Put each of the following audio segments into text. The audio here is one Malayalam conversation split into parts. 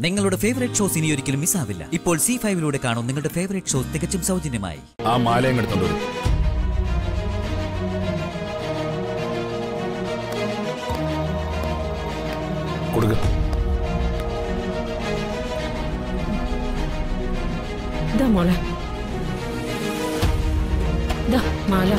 നിങ്ങളുടെ ഫേവറേറ്റ് ഷോസ് ഇനി ഒരിക്കലും മിസ്സാവില്ല ഇപ്പോൾ സി ഫൈവിലൂടെ കാണും നിങ്ങളുടെ ഫേവറേറ്റ് ഷോസ് തികച്ചും സൗജന്യമായി ആ മാലയും എടുത്തോണ്ട് വരും കൊടുക്ക ഇതാ മോളെ ഇതാ മാല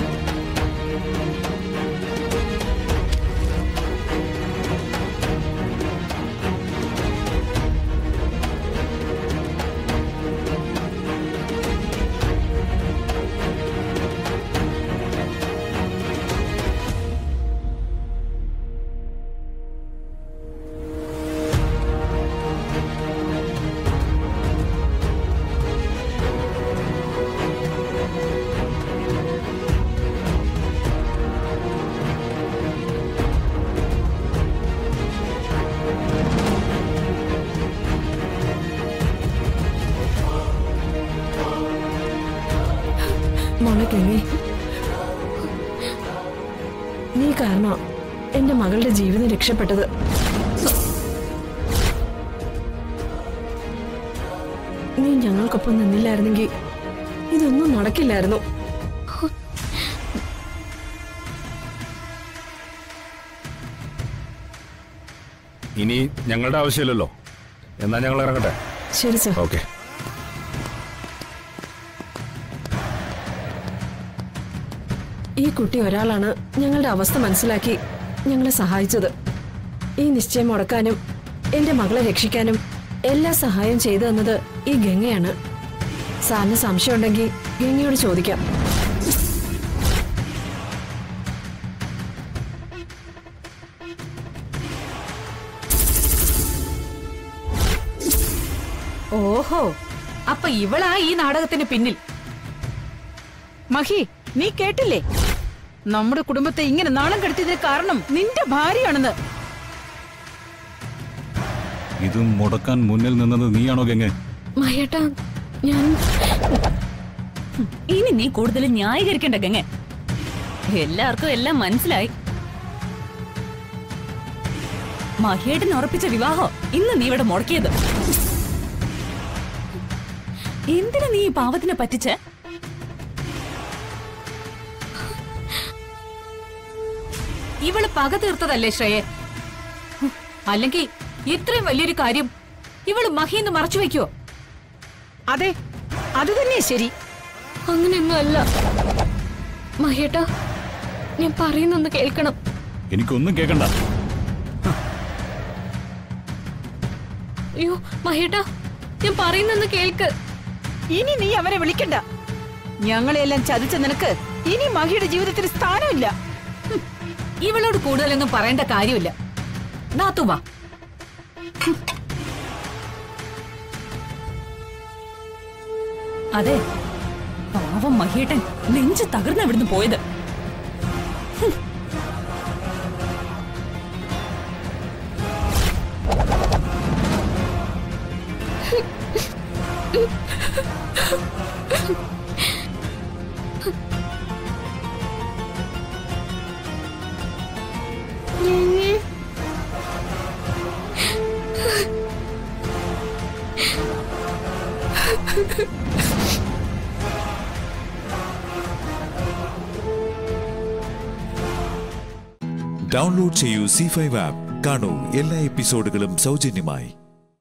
മോളെ കെങ്ങി നീ കാരണം എന്റെ മകളുടെ ജീവിതം രക്ഷപ്പെട്ടത് നീ ഞങ്ങൾക്കൊപ്പം നിന്നില്ലായിരുന്നെങ്കിൽ ഇതൊന്നും നടക്കില്ലായിരുന്നു ഇനി ഞങ്ങളുടെ ആവശ്യമില്ലല്ലോ എന്നാ ഞങ്ങൾ ഇറങ്ങട്ടെ ശരി സർ ഓക്കെ ഈ കുട്ടി ഒരാളാണ് ഞങ്ങളുടെ അവസ്ഥ മനസ്സിലാക്കി ഞങ്ങളെ സഹായിച്ചത് ഈ നിശ്ചയം മുടക്കാനും എന്റെ മകളെ രക്ഷിക്കാനും എല്ലാ സഹായം ചെയ്തു തന്നത് ഈ ഗംഗയാണ് സാറിന് സംശയമുണ്ടെങ്കിൽ ഗംഗയോട് ചോദിക്കാം ഓഹോ അപ്പൊ ഇവളാ ഈ നാടകത്തിന് പിന്നിൽ മഹി നീ കേട്ടില്ലേ നമ്മുടെ കുടുംബത്തെ ഇങ്ങനെ നാണം കെടുത്തിയതിന് കാരണം നിന്റെ ഭാര്യയാണെന്ന് ഇത് മുടക്കാൻ മുന്നിൽ നിന്നത് നീയാണോ ഗംഗെ മഹേട്ടാ ഞാൻ ഇനി നീ കൂടുതൽ ന്യായീകരിക്കണ്ട ഗംഗ എല്ലാവർക്കും എല്ലാം മനസ്സിലായി മഹിയേട്ടൻ ഉറപ്പിച്ച വിവാഹം ഇന്ന് നീ ഇവിടെ മുടക്കിയത് എന്തിനാ നീ ഈ പാവത്തിനെ പറ്റിച്ച് ഇവള് പക തീർത്തതല്ലേ ശ്രേയെ ഹും, അല്ലെങ്കിൽ ഇത്രയും വലിയൊരു കാര്യം ഇവള് മഹിന്ന് മറച്ചു വെക്കോ അതെ അത് തന്നെ ശരി അങ്ങനെയൊന്നും അല്ല മഹേട്ടാ ഞാൻ പറയുന്നൊന്ന് കേൾക്കണം എനിക്കൊന്നും കേൾക്കണ്ട അയ്യോ മഹേട്ടാ ഞാൻ പറയുന്നൊന്ന് കേൾക്ക് ഇനി നീ അവരെ വിളിക്കണ്ട ഞങ്ങളെല്ലാം ചതിച്ച നിനക്ക് ഇനി മഹിയുടെ ജീവിതത്തിൽ സ്ഥാനമില്ല ഹും, ഇവളോട് കൂടുതലൊന്നും പറയേണ്ട കാര്യമില്ല നാത്തു വാ അതെ പാവം മഹിയേട്ടൻ നെഞ്ച് തകർന്ന് ഇവിടുന്ന് പോയത് ഡൗൺലോഡ് ചെയ്യൂ സി ഫൈവ് ആപ്പ് കാണൂ എല്ലാ എപ്പിസോഡുകളും സൗജന്യമായി